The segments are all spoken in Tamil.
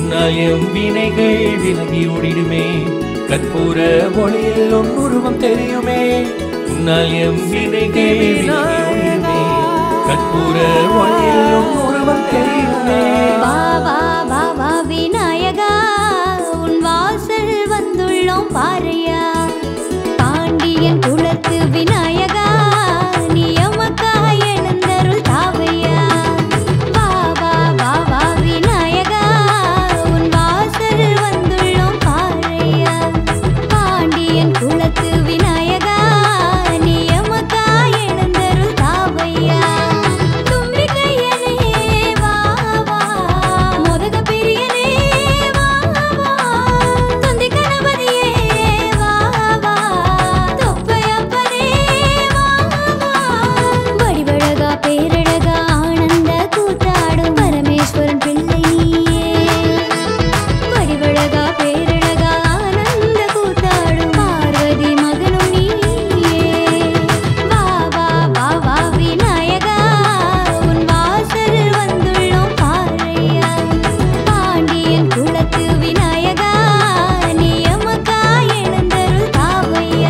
உன்னால் எம் வினைகள் விலகி ஓடிடுமே கற்பூர ஒளியில் உன் உருவம் தெரியுமே உன்னால் எம் வினைகள் விலகி ஓடிடுமே கற்பூர ஒளியில் உன் உருவம் தெரியுமே வா வா வா வா விநாயகா உன் வாசல் வந்துள்ளோம் பாரையா பாண்டியன் குலத்து விநாயகா நீ எமக்கா எழுந்தருள் தாவையா வா வா வா வா விநாயகா உன் வாசல் வந்துள்ளோம் பாரையா பாண்டியன் குலத்து விநாயகா நீ எமக்கா எழுந்தருள் தாவையா தும்பிக்கையனே வா வா மோதக பிரியனே வா வா தொந்தி கணபதியே வா வா தொப்பையப்பனே வா வா வடிவழகா பேரழகா ஆனந்த கூத்தாடும் பரமேஸ்வரன் பிள்ளை நீயே வடிவழகா பேரழகா ஆனந்த கூத்தாடும் பார்வதி மகனும் நீயே வா வா வா வா விநாயகா உன் வாசல் வந்துள்ளோம் பாரையா பாண்டியன் குலத்து விநாயகா நீ எமக்கா எழுந்தருள் தாவையா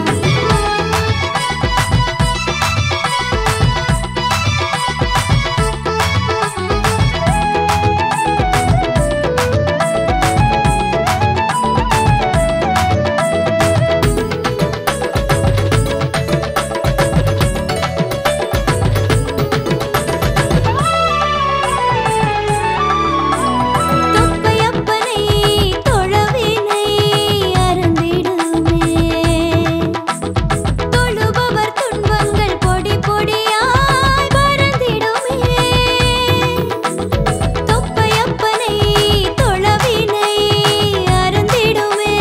தொப்பையப்பனை தொழவினை அறந்திடுமே தொழுபவர் துன்பங்கள் பொடி பொடியாய் பறந்திடுமே தொப்பையப்பனை தொழவினை அறந்திடுமே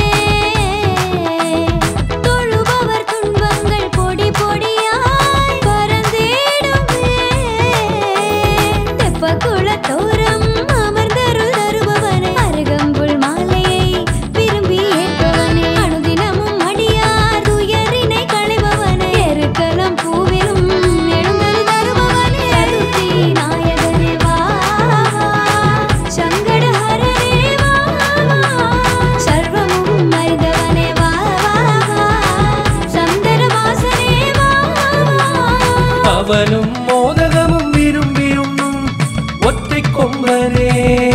தொழுபவர் துன்பங்கள் பொடி பொடியாய் பறந்திடுமே தெப்ப குளத்தோரம் அமர்ந்தருள் தருபவனே அருகம்புல் மாலையை விரும்பி ஏற்பவனே அனுதினமும் அடியார் துயரினை களைபவனே எருக்கலம் பூவிலும் எழுந்தருள் தருபவனே அருத்தி நாயகனே வா வா சங்கடஹரனே வா வா சர்வமும் அறிந்தவனே வா வா வா சந்தரவாசனே வா வா அவனும் மோதகமும் விரும்பி உண்ணும் ஒற்றை கொம்பரே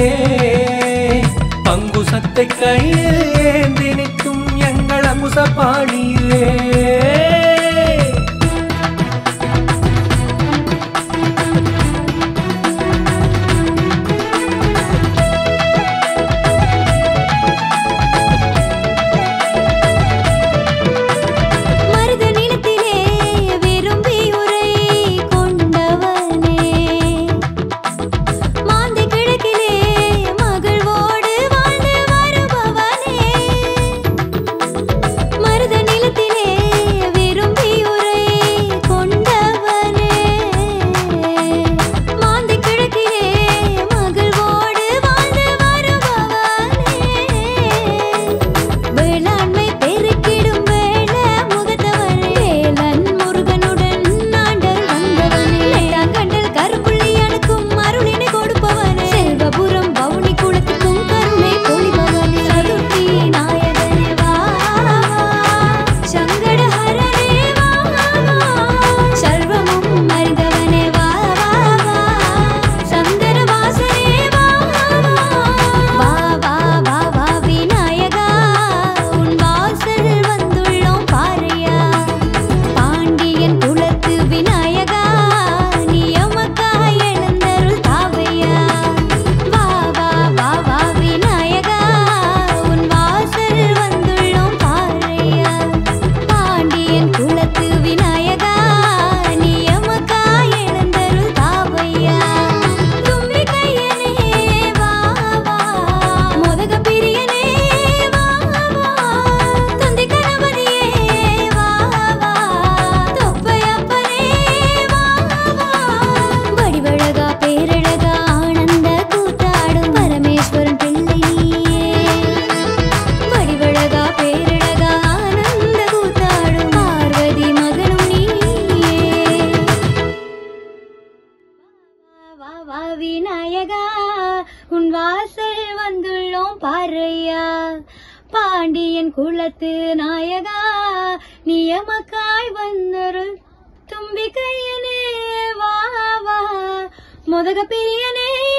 பங்குசத்தை கையில் ஏந்தி நிற்கும் எங்கள் அமுசபாணியிலே மருத நிலத்திலே விரும்பி உரை கொண்டவனே மாந்தை கிழக்கிலே மகிழ்வோடு வாழ்ந்து வருபவனே மருத நிலத்திலே பாண்டியன் குலத்து நாயகா நியமக்காய் வந்தருள் தும்பிக்கையனே வா வா மொதக பிரியனே